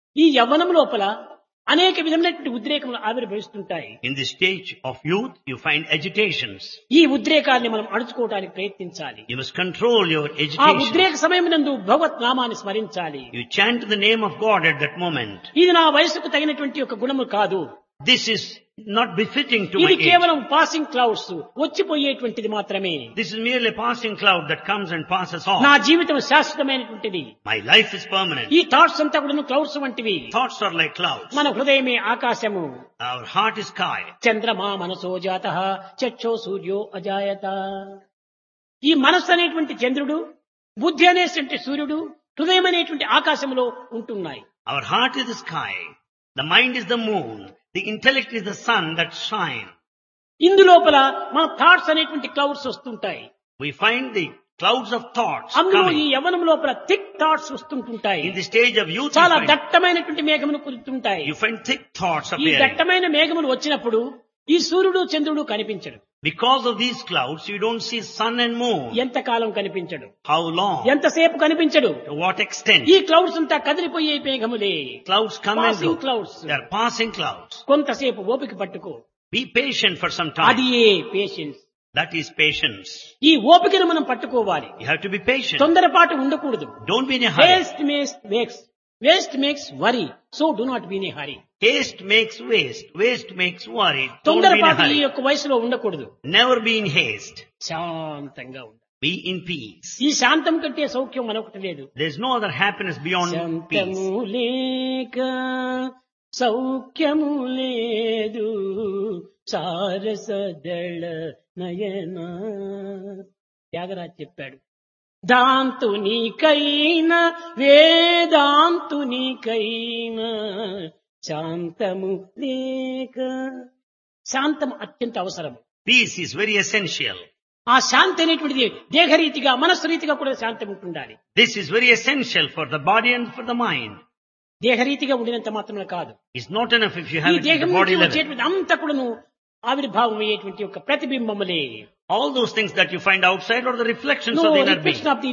ఈ యవ్వనం లోపల అనేక విధమైనటువంటి ఉద్రేకములు ఆవిర్భవిస్తుంటాయి In the stage of youth, you find agitations. ఈ ఉద్రేకాన్ని మనం అణుచుకోవడానికి ప్రయత్నించాలి You must control your ఆ agitation. ఉద్రేక సమయం నందు భగవత్ నామాన్ని స్మరించాలి You chant the name of God at that moment. ఇది నా వయసుకు తగినటువంటి ఒక గుణము కాదు This is not befitting to my ఇది age. కేవలం పాసింగ్ క్లౌడ్స్ వచ్చిపోయేటువంటిది మాత్రమే This is merely a passing cloud that comes and passes నా off. జీవితం శాశ్వతమైనటువంటిది My life is permanent. ఈ థాట్స్ అంతా కూడా క్లౌడ్స్ వంటివి Thoughts are like clouds. మన హృదయమే ఆకాశము Our heart is sky. చంద్రమా మనసో జాత చక్షో సూర్యో అజాయత ఈ మనస్సు అనేటువంటి చంద్రుడు బుద్ధి అనేటువంటి సూర్యుడు హృదయం అనేటువంటి ఆకాశంలో ఉంటున్నాయి Our heart is the sky. The mind is the moon. The intellect is the sun that shine. ఇందులోపల మన థాట్స్ అనేటువంటి క్లౌడ్స్ వస్తుంటాయి We find the clouds of thoughts అందులో ఈ coming. యవనం లోపల థిక్ థాట్స్ వస్తుంటుంటాయి In the stage of youth, you చాలా find, దట్టమైనటువంటి మేఘములు కురుతుంటాయి you find thick thoughts ఈ appearing. దట్టమైన మేఘములు వచ్చినప్పుడు ఈ సూర్యుడు చంద్రుడు కనిపించడు Because of these clouds, you don't see sun and moon. ఎంతకాలం కనిపించడు How long? ఎంతసేపు కనిపించడు To what extent? ఈ క్లౌడ్స్ అంతా కదిలిపోయే మేఘములే Clouds come and Passing go. clouds. They are passing clouds. కొంతసేపు ఓపిక పట్టుకో Be patient for some అది time. A patience That is patience. ఈ ఓపికను మనం పట్టుకోవాలి You have to be patient. తొందరపాటు ఉండకూడదు Don't be in a hurry. Waste makes makes waste makes worry so do not be in hurry Haste makes waste. Waste makes worry. Don't be in a తొందరపాటు ఈ hurry. యొక్క వయసులో ఉండకూడదు Never be in haste. శాంతంగా ఉండాలి Be in peace. ఈ శాంతం కంటే సౌఖ్యం మనొకటి లేదు There's no other happiness beyond peace. శాంతము లేక సౌఖ్యము లేదు సారసదళ నయన త్యాగరాజ్ చెప్పాడు దాంతునికైనా వేదాంతునికైనా శాంతము లేక శాంతం అత్యంత అవసరం Peace is very essential. ఆ శాంతి అనేటువంటిది దేహరీతిగా మనస్సు రీతిగా కూడా శాంతం ఉంటుండాలి This is very essential for the body and for the mind. దేహరీతిగా ఉండినంత మాత్రమే కాదు It's not enough if you ఈ have it at దేహం the body నుంచి level. వచ్చేటువంటి అంతా కూడాను ఆవిర్భావం అయ్యేటువంటి ఒక ప్రతిబింబములే All those things that you find outside are the reflections No of the inner being. reflection of the